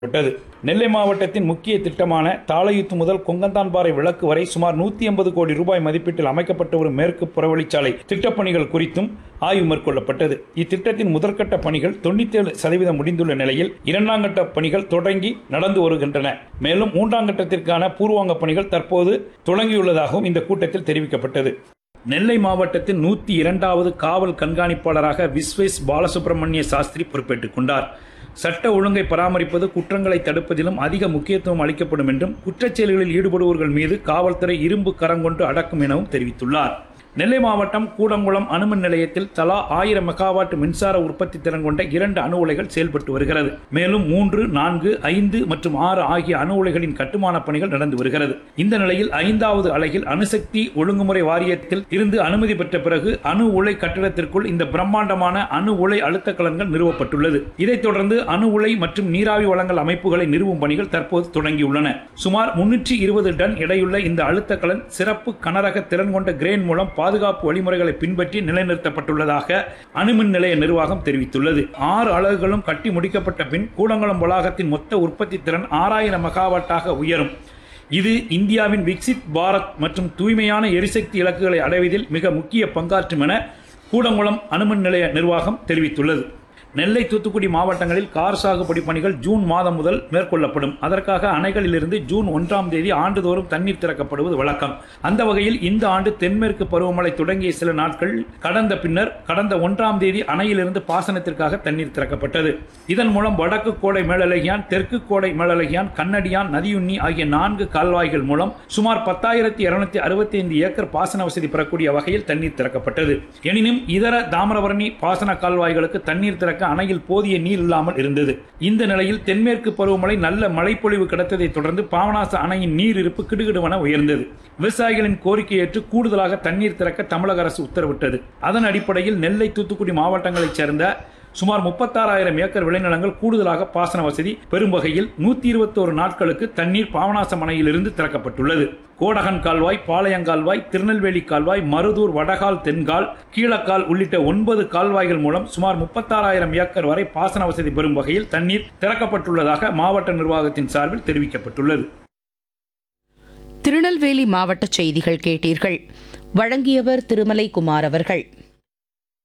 விட்டது நெல்லை மாவட்டத்தின் முக்கிய திட்டமான தாளையுத்து முதல் கொங்கந்தான்பாறை விளக்கு வரை சுமார் நூத்தி எண்பது கோடி ரூபாய் மதிப்பீட்டில் அமைக்கப்பட்ட ஒரு மேற்கு புறவழிச்சாலை திட்டப்பணிகள் குறித்தும் ஆய்வு மேற்கொள்ளப்பட்டது இத்திட்டத்தின் முதற்கட்ட பணிகள் தொண்ணூத்தி ஏழு சதவீதம் முடிந்துள்ள நிலையில் இரண்டாம் கட்ட பணிகள் தொடங்கி நடந்து வருகின்றன மேலும் மூன்றாம் கட்டத்திற்கான பூர்வாங்க பணிகள் தற்போது தொடங்கியுள்ளதாகவும் இந்த கூட்டத்தில் தெரிவிக்கப்பட்டது நெல்லை மாவட்டத்தின் நூத்தி இரண்டாவது காவல் கண்காணிப்பாளராக விஸ்வேஸ் பாலசுப்ரமணிய சாஸ்திரி பொறுப்பேற்றுக் கொண்டார் சட்ட ஒழுங்கை பராமரிப்பது குற்றங்களை தடுப்பதிலும் அதிக முக்கியத்துவம் அளிக்கப்படும் என்றும் குற்றச் செயல்களில் ஈடுபடுவோர்கள் மீது காவல்துறை இரும்பு கரம் கொண்டு அடக்கும் எனவும் தெரிவித்துள்ளார் நெல்லை மாவட்டம் கூடங்குளம் அணுமின் நிலையத்தில் தலா ஆயிரம் மெகாவாட் மின்சார உற்பத்தி திறன் கொண்ட இரண்டு அணு உலைகள் செயல்பட்டு வருகிறது மேலும் மூன்று நான்கு ஐந்து மற்றும் ஆறு ஆகிய அணு உலைகளின் கட்டுமான பணிகள் நடந்து வருகிறது இந்த நிலையில் ஐந்தாவது அலகில் அணுசக்தி ஒழுங்குமுறை வாரியத்தில் இருந்து அனுமதி பெற்ற பிறகு அணு உலை கட்டிடத்திற்குள் இந்த பிரம்மாண்டமான அணு உலை அழுத்த கலன்கள் நிறுவப்பட்டுள்ளது இதைத் தொடர்ந்து அணு உலை மற்றும் நீராவி வழங்கல் அமைப்புகளை நிறுவும் பணிகள் தற்போது தொடங்கியுள்ளன சுமார் முன்னூற்றி இருபது டன் எடையுள்ள இந்த அழுத்த கலன் சிறப்பு கனரக திறன் கொண்ட கிரேன் மூலம் பாதுகாப்பு வழிமுறைகளை பின்பற்றி நிலைநிறுத்தப்பட்டுள்ளதாக அணுமின் நிலைய நிர்வாகம் தெரிவித்துள்ளது ஆறு அலகுகளும் கட்டி முடிக்கப்பட்ட பின் கூடங்குளம் வளாகத்தின் மொத்த உற்பத்தி திறன் ஆறாயிரம் மெகாவாட்டாக உயரும் இது இந்தியாவின் விக்சித் பாரத் மற்றும் தூய்மையான எரிசக்தி இலக்குகளை அடைவதில் மிக முக்கிய பங்காற்றும் என கூடங்குளம் அணுமின் நிலைய நிர்வாகம் தெரிவித்துள்ளது நெல்லை தூத்துக்குடி மாவட்டங்களில் கார் சாகுபடி பணிகள் ஜூன் மாதம் முதல் மேற்கொள்ளப்படும் அதற்காக அணைகளிலிருந்து ஜூன் ஒன்றாம் தேதி ஆண்டுதோறும் தண்ணீர் திறக்கப்படுவது வழக்கம் அந்த வகையில் இந்த ஆண்டு தென்மேற்கு பருவமழை தொடங்கிய சில நாட்கள் கடந்த பின்னர் கடந்த ஒன்றாம் தேதி அணையிலிருந்து பாசனத்திற்காக தண்ணீர் திறக்கப்பட்டது இதன் மூலம் வடக்கு கோடை மேலழகியான் தெற்கு கோடை மேலழகியான் கண்ணடியான் நதியுண்ணி ஆகிய நான்கு கால்வாய்கள் மூலம் சுமார் பத்தாயிரத்தி இருநூத்தி அறுபத்தி ஐந்து ஏக்கர் பாசன வசதி பெறக்கூடிய வகையில் தண்ணீர் திறக்கப்பட்டது எனினும் இதர தாமிரபரணி பாசன கால்வாய்களுக்கு தண்ணீர் திறக்க அணையில் போதிய நீர் இல்லாமல் இருந்தது இந்த நிலையில் தென்மேற்கு பருவமழை நல்ல மழைப்பொழிவு கிடைத்ததை தொடர்ந்து பாவனாச அணையின் நீர் இருப்பு கிடுகிடுவென உயர்ந்தது விவசாயிகளின் கோரிக்கை ஏற்று கூடுதலாக தண்ணீர் திறக்க தமிழக அரசு உத்தரவிட்டது அதன் அடிப்படையில் நெல்லை தூத்துக்குடி மாவட்டங்களைச் சேர்ந்த சுமார் முப்பத்தாறாயிரம் ஏக்கர் விளைநிலங்கள் கூடுதலாக பாசன வசதி பெறும் வகையில் நூத்தி இருபத்தோரு நாட்களுக்கு தண்ணீர் பாவனாசம் அணையிலிருந்து திறக்கப்பட்டுள்ளது கோடகன் கால்வாய் பாளையங்கால்வாய் திருநெல்வேலி கால்வாய் மருதூர் வடகால் தென்கால் கீழக்கால் உள்ளிட்ட ஒன்பது கால்வாய்கள் மூலம் சுமார் முப்பத்தாறாயிரம் ஏக்கர் வரை பாசன வசதி பெறும் வகையில் தண்ணீர் திறக்கப்பட்டுள்ளதாக மாவட்ட நிர்வாகத்தின் சார்பில் தெரிவிக்கப்பட்டுள்ளது திருநெல்வேலி மாவட்ட செய்திகள் கேட்டீர்கள் வழங்கியவர் திருமலை குமார் அவர்கள்